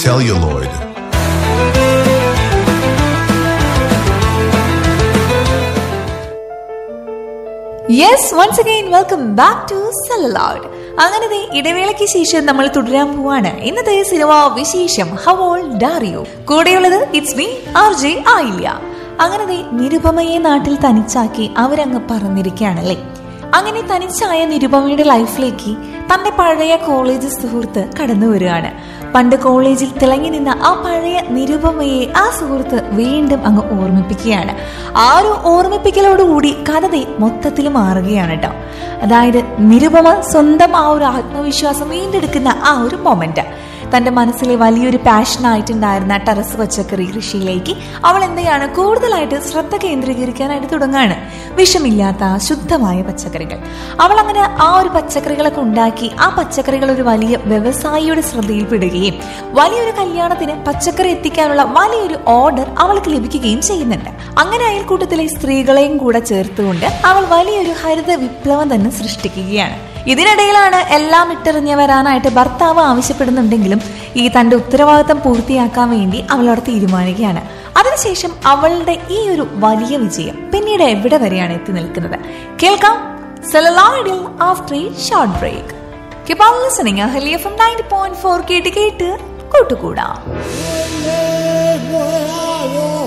celluloid. Yes once again welcome back to celluloid അങ്ങനെ ദേ ഇടവേളയ്ക്ക് ശേഷം നമ്മൾ തുടരാൻ പോവാണ് ഇന്നത്തെ സിനിമ വിശേഷം ഹവോൾ ഡാറിയോ കൂടെയുള്ളത് ഇറ്റ്സ് മീ ആർ ജെ ആയില്ല അങ്ങനെ ദേ നിരുപമയെ നാട്ടിൽ തനിച്ചാക്കി അവരങ്ങ് പറന്നിരിക്കുകയാണല്ലേ അങ്ങനെ തനിച്ചായ നിരുപമയുടെ ലൈഫിലേക്ക് തന്റെ പഴയ കോളേജ് സുഹൃത്ത് കടന്നു വരികയാണ് പണ്ട് കോളേജിൽ തിളങ്ങി നിന്ന ആ പഴയ നിരുപമയെ ആ സുഹൃത്ത് വീണ്ടും അങ്ങ് ഓർമ്മിപ്പിക്കുകയാണ് ആ ഒരു ഓർമ്മിപ്പിക്കലോടുകൂടി കഥ ദേ മൊത്തത്തിൽ മാറുകയാണ് കേട്ടോ അതായത് നിരുപമ സ്വന്തം ആ ഒരു ആത്മവിശ്വാസം വീണ്ടെടുക്കുന്ന ആ ഒരു മൊമെന്റ് തന്റെ മനസ്സിലെ വലിയൊരു പാഷനായിട്ടുണ്ടായിരുന്ന ടെറസ് പച്ചക്കറി കൃഷിയിലേക്ക് അവൾ എന്തെയാണ് കൂടുതലായിട്ട് ശ്രദ്ധ കേന്ദ്രീകരിക്കാനായിട്ട് തുടങ്ങാണ് വിഷമില്ലാത്ത ശുദ്ധമായ പച്ചക്കറികൾ അവൾ അങ്ങനെ ആ ഒരു പച്ചക്കറികളൊക്കെ ഉണ്ടാക്കി ആ പച്ചക്കറികൾ ഒരു വലിയ വ്യവസായിയുടെ ശ്രദ്ധയിൽപ്പെടുകയും വലിയൊരു കല്യാണത്തിന് പച്ചക്കറി എത്തിക്കാനുള്ള വലിയൊരു ഓർഡർ അവൾക്ക് ലഭിക്കുകയും ചെയ്യുന്നുണ്ട് അങ്ങനെ അയൽക്കൂട്ടത്തിലെ സ്ത്രീകളെയും കൂടെ ചേർത്തുകൊണ്ട് അവൾ വലിയൊരു ഹരിത വിപ്ലവം തന്നെ സൃഷ്ടിക്കുകയാണ് ഇതിനിടയിലാണ് എല്ലാം ഇട്ടെറിഞ്ഞ് വരാനായിട്ട് ഭർത്താവ് ആവശ്യപ്പെടുന്നുണ്ടെങ്കിലും ഈ തന്റെ ഉത്തരവാദിത്തം പൂർത്തിയാക്കാൻ വേണ്ടി അവളോട് തീരുമാനിക്കുകയാണ് അതിനുശേഷം അവളുടെ ഈ ഒരു വലിയ വിജയം പിന്നീട് എവിടെ വരെയാണ് എത്തി നിൽക്കുന്നത് കേൾക്കാം സെലലോയിഡിൽ ആഫ്റ്റർ ഈ short break Keep on listening. Ahalya from 90.4 കേട്ട് കേട്ട് കൂട്ടുകൂടാം